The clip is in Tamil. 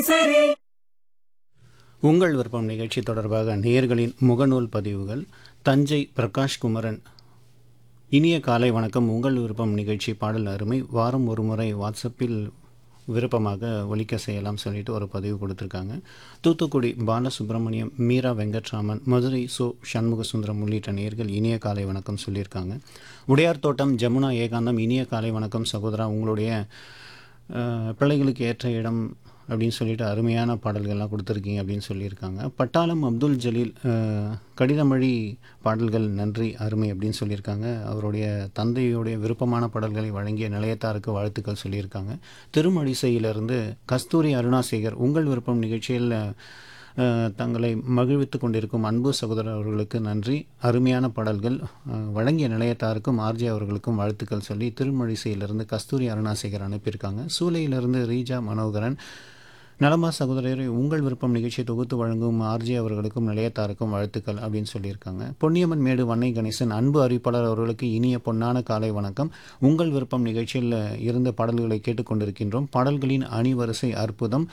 சரி உங்கள் விருப்பம் நிகழ்ச்சி தொடர்பாக நேயர்களின் முகநூல் பதிவுகள் தஞ்சை பிரகாஷ் குமரன் இனிய காலை வணக்கம் உங்கள் விருப்பம் நிகழ்ச்சி பாடல் அருமை வாரம் ஒரு முறை வாட்ஸ்அப்பில் விருப்பமாக ஒலிக்க செய்யலாம் சொல்லிட்டு ஒரு பதிவு கொடுத்துருக்காங்க தூத்துக்குடி பாலசுப்ரமணியம் மீரா வெங்கட்ராமன் மதுரை சோ சண்முக சுந்தரம் உள்ளிட்ட நேயர்கள் இனிய காலை வணக்கம் சொல்லியிருக்காங்க உடையார் தோட்டம் ஜமுனா ஏகாந்தம் இனிய காலை வணக்கம் சகோதரா உங்களுடைய அஹ், பிள்ளைகளுக்கு ஏற்ற இடம் அப்படின்னு சொல்லிட்டு அருமையான பாடல்கள்லாம் கொடுத்துருக்கீங்க அப்படின்னு சொல்லியிருக்காங்க பட்டாளம் அப்துல் ஜலீல் அஹ், கடிதமொழி பாடல்கள் நன்றி அருமை அப்படின்னு சொல்லியிருக்காங்க அவருடைய தந்தையுடைய விருப்பமான பாடல்களை வழங்கிய நிலையத்தாருக்கு வாழ்த்துக்கள் சொல்லியிருக்காங்க திருமழிசையிலிருந்து கஸ்தூரி அருணாசேகர் உங்கள் விருப்பம் நிகழ்ச்சியில் அஹ், தங்களை மகிழ்வித்து கொண்டிருக்கும் அன்பு சகோதரர் அவர்களுக்கு நன்றி அருமையான பாடல்கள் அஹ், வழங்கிய நிலையத்தாருக்கும் ஆர்ஜே அவர்களுக்கும் வாழ்த்துக்கள் சொல்லி திருமழிசையிலிருந்து கஸ்தூரி அருணாசேகர் அனுப்பியிருக்காங்க சூளையிலிருந்து ரீஜா மனோகரன் நலமா சகோதரரை உங்கள் விருப்பம் நிகழ்ச்சியை தொகுத்து வழங்கும் ஆர்ஜே அவர்களுக்கும் நிலையத்தாருக்கும் வாழ்த்துக்கள் அப்படின்னு சொல்லியிருக்காங்க பொன்னியம்மன் மேடு வன்னை கணேசன் அன்பு அறிவிப்பாளர் அவர்களுக்கு இனிய பொன்னான காலை வணக்கம் உங்கள் விருப்பம் நிகழ்ச்சியில் இருந்த பாடல்களை கேட்டுக்கொண்டிருக்கின்றோம் பாடல்களின் அணிவரிசை அற்புதம்